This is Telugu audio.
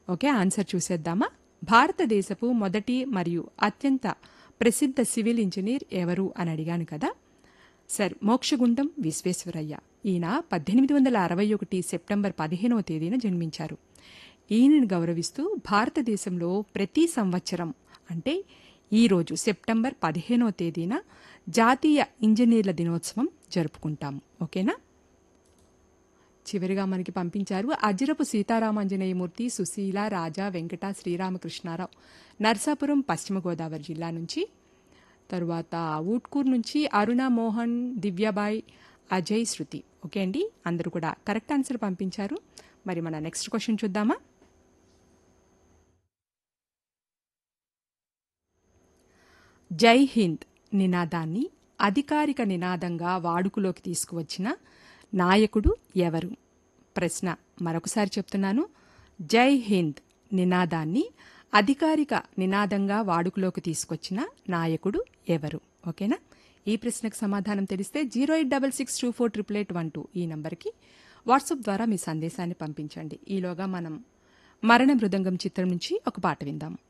ఓకే ఆన్సర్ చూసేద్దామా భారతదేశపు మొదటి మరియు అత్యంత ప్రసిద్ధ సివిల్ ఇంజనీర్ ఎవరు అని అడిగాను కదా సర్ మోక్షగుండం విశ్వేశ్వరయ్య ఈయన పద్దెనిమిది వందల అరవై ఒకటి సెప్టెంబర్ పదిహేనవ తేదీన జన్మించారు ఈయనను గౌరవిస్తూ భారతదేశంలో ప్రతి సంవత్సరం అంటే ఈరోజు సెప్టెంబర్ పదిహేనవ తేదీన జాతీయ ఇంజనీర్ల దినోత్సవం జరుపుకుంటాము ఓకేనా చివరిగా మనకి పంపించారు అజ్జరపు సీతారామాంజనేయమూర్తి సుశీల రాజా వెంకట శ్రీరామకృష్ణారావు నర్సాపురం పశ్చిమ గోదావరి జిల్లా నుంచి తరువాత ఊట్కూర్ నుంచి అరుణ మోహన్ దివ్యాబాయ్ అజయ్ శృతి ఓకే అండి అందరూ కూడా కరెక్ట్ ఆన్సర్ పంపించారు మరి మన నెక్స్ట్ క్వశ్చన్ చూద్దామా జై హింద్ నినాదాన్ని అధికారిక నినాదంగా వాడుకలోకి తీసుకువచ్చిన నాయకుడు ఎవరు ప్రశ్న మరొకసారి చెప్తున్నాను జై హింద్ నినాదాన్ని అధికారిక నినాదంగా వాడుకలోకి తీసుకొచ్చిన నాయకుడు ఎవరు ఓకేనా ఈ ప్రశ్నకు సమాధానం తెలిస్తే zero eight double six two four triple eight one two ఈ నంబర్కి వాట్సాప్ ద్వారా మీ సందేశాన్ని పంపించండి ఈలోగా మనం మరణ మృదంగం చిత్రం నుంచి ఒక పాట విందాం